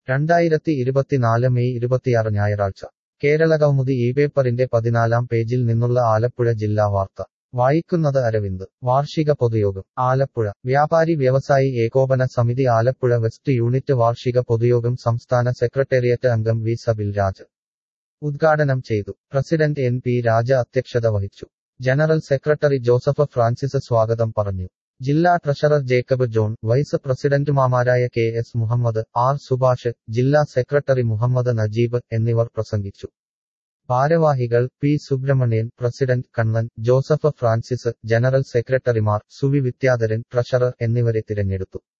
രണ്ടായിരത്തി ഇരുപത്തിനാല് മെയ് ഇരുപത്തിയാറ് ഞായറാഴ്ച കേരള കൗമുദി ഈ പേപ്പറിന്റെ പതിനാലാം പേജിൽ നിന്നുള്ള ആലപ്പുഴ ജില്ലാ വാർത്ത വായിക്കുന്നത് അരവിന്ദ് വാർഷിക പൊതുയോഗം ആലപ്പുഴ വ്യാപാരി വ്യവസായി ഏകോപന സമിതി ആലപ്പുഴ വെസ്റ്റ് യൂണിറ്റ് വാർഷിക പൊതുയോഗം സംസ്ഥാന സെക്രട്ടേറിയറ്റ് അംഗം വി സബിൽ രാജ് ഉദ്ഘാടനം ചെയ്തു പ്രസിഡന്റ് എൻ പി രാജ അധ്യക്ഷത വഹിച്ചു ജനറൽ സെക്രട്ടറി ജോസഫ് ഫ്രാൻസിസ് സ്വാഗതം പറഞ്ഞു ജില്ലാ ട്രഷറർ ജേക്കബ് ജോൺ വൈസ് പ്രസിഡന്റുമാരായ K S Muhammad R Subhash ജില്ലാ സെക്രട്ടറി മുഹമ്മദ് നജീബ് എന്നിവർ പ്രസംഗിച്ചു ഭാരവാഹികൾ P Subramanian president Kannan Joseph Francis general സെക്രട്ടറിമാർ സുവി വിദ്യാധരൻ ട്രഷറർ എന്നിവരെ തിരഞ്ഞെടുത്തു